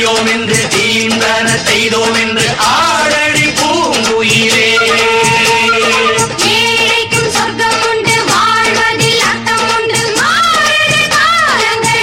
செய்தோம் என்று தீந்தன செய்தோம் என்று ஆடடி பூங்குயிலே ஏழைக்கும் சொர்க்கம் உண்டு வாழ்வதில் அர்த்தம் உண்டு மாறுது காலங்களே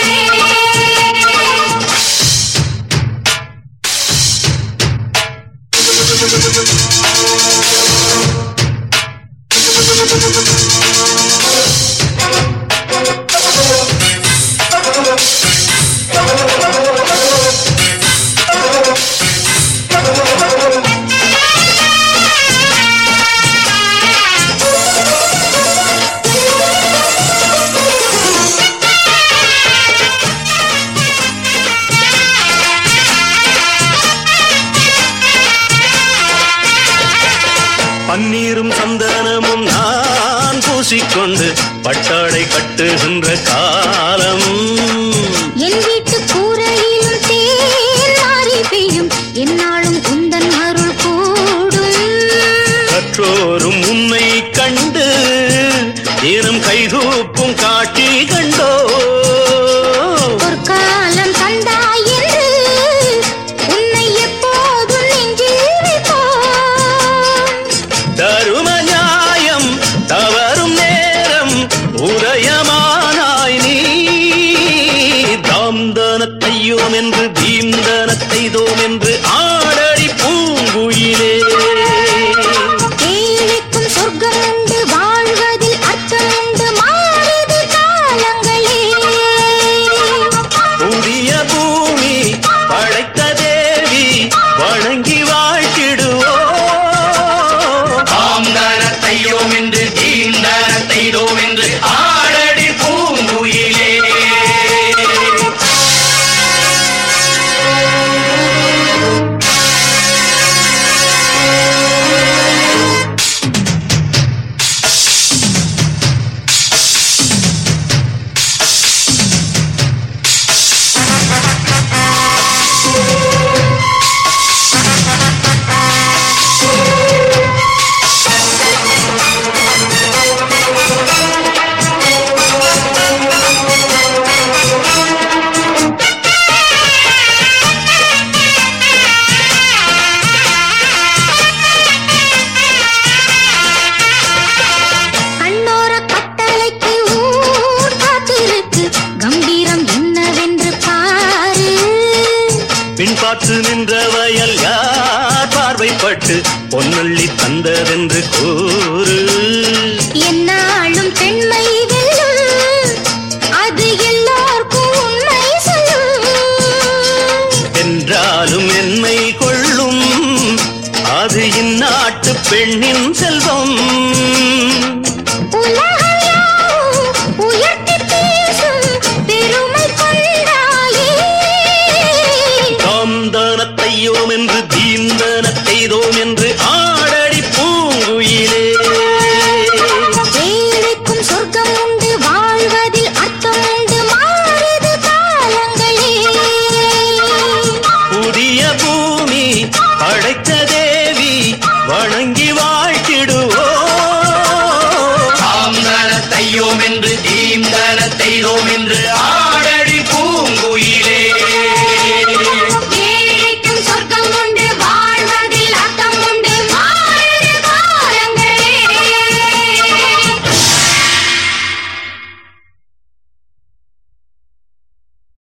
பன்னீரும் சந்தனமும் நான் பூசிக்கொண்டு பட்டாடை கட்டுகின்ற காலம் என் வீட்டு கூரையிலும் தேன் மாறி பெய்யும் என்னாலும் குந்தன் அருள் கூடும் கற்றோரும் உன்னை கண்டு தினம் கைகூப்பும் காட்சி கண்டோ பொற்காலம் தந்தாய் என்று உன்னை எப்போதும் நெஞ்சில் வைப்போம் தரும நியாயம் தவறும் நேரம் உதயமானாய் நீ தாம்தனத்தையோம் என்று பீம்தனத்தைதோம் என்று ஆடடி பூங்குயிலே ஏழைக்கும் சொர்க்கம் உண்டு வாழ்வதில் அர்த்தம் உண்டு மாறுது காலங்களே புதிய பூமி படைத்த தேவி வணங்கி வாழ்த்திடுவோ ஆம்தன செய்தோம் என்று தீந்தன செய்தோம் என்று ஆடடி பூங்குயிலே கண்ணோர கட்டளைக்கு ஊர் காத்திருக்கு கம்பீரம் என்னவென்று பாரு பின் பார்த்து நின்ற வயல் யார் பார்வைப்பட்டு பொன்னள்ளி தந்ததென்று கூறு என்னாலும் பெண்மை வெல்லும் அது எல்லோர்க்கும் உண்மை சொல்லும் என்றாலும் என்னை கொள்ளும் அது இந்நாட்டு பெண்ணின் செல்வம் உலகம் யாவும் உயர்த்தி பேசும் பெருமை கொண்டாயே தாம் தானத்தையோம் என்று